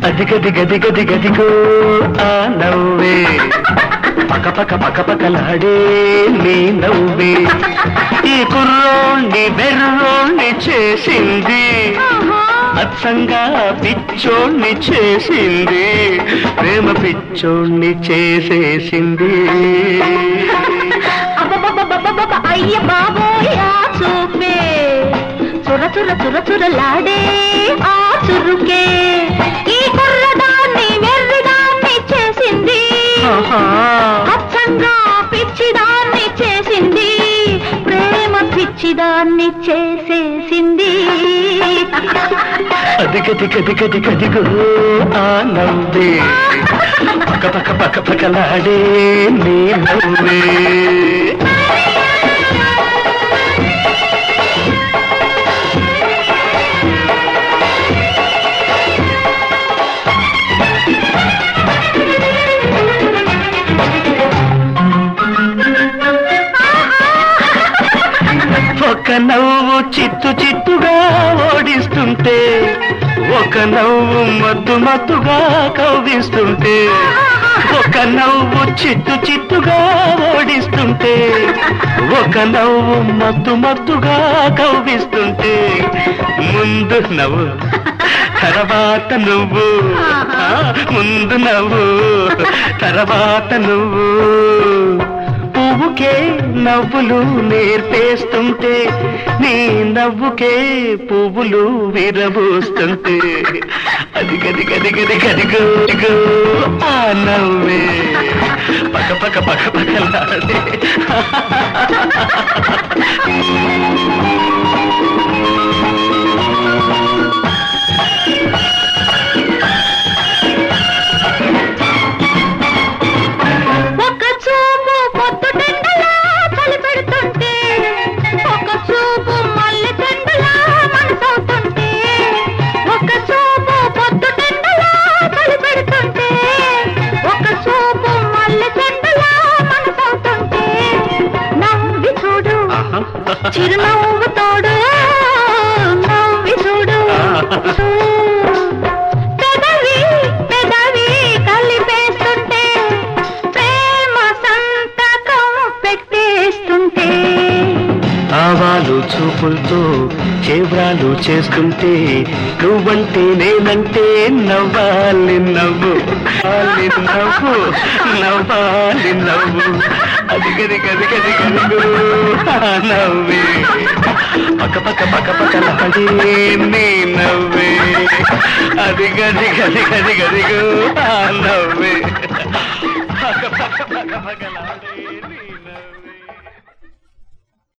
అదిగది గది గది గదిగో ఆ నవ్వే పక పక పక పకలాడే నీ నవ్వే ఈ కుర్రోణ్ణి బెర్రోణ్ణి చేసింది అచ్చంగా పిచ్చోణ్ణి చేసింది ప్రేమ పిచ్చోణ్ణి చేసేసింది అబ్బబ్బబ్బబ్బబ్బబ్బ, అయ్య బాబోయ్ ఆ చూపే చుర చుర చుర చురలాడే ఆ చురుకే ఈ కుర్రదాన్ని వెర్రిదాన్ని చేసింది ఆహా. అచ్చంగా పిచ్చిదాన్ని చేసింది ప్రేమ పిచ్చిదాన్ని చేసేసింది అదిగది గది గది గదిగో ఆ నవ్వే పక పక పక పకలాడే నీ నవ్వే ఒక నవ్వు చిత్తు చిత్తుగా ఓడిస్తుంటే ఒక నవ్వు మత్తు మత్తుగా కవ్విస్తుంటే ఒక నవ్వు చిత్తు చిత్తుగా ఓడిస్తుంటే ఒక నవ్వు మత్తు మత్తుగా కవ్విస్తుంటే ముందు నవ్వు తర్వాత నువ్వు ఆ, ముందు నవ్వు తర్వాత నువ్వు పువ్వుకే నవ్వులు నేర్పేస్తుంటే నీ నవ్వుకే పువ్వులు విరబూస్తుంటే అది గది గది గది గదిగో గదిగో ఆ నవ్వే పక పక పక పకలాడే ఒక చూపు పొద్దుటెండలా చలి పెడుతుంటే ఒక చూపు మల్లె చెండులా మనసవుతుంటే ఒక చూపు పొద్దుటెండలా చలి పెడుతుంటే ఒక చూపు మల్లె చెండులా మనసవుతుంటే నవ్వి చూడు చిరునవ్వు తోడు నవ్వి చూడు పెదవి పెదవి కలిపేస్తుంటే ప్రేమ సంతకం పెట్టేస్తుంటే ఆవాలు చూపులతో చేవ్రాలు చేస్తుంటే నువ్వంటే నేనంటే నవ్వాలి నవ్వు నవ్వాలి నవ్వు నవ్వాలి నవ్వు అది గది గది గది గదిగో ఆ నవ్వే పక్క పక్క పక్క పక్కలాడే నీ నవ్వే అది గది గది గది గదిగో ఆ నవ్వే పక్క పక్క పక్క పక్కలాడే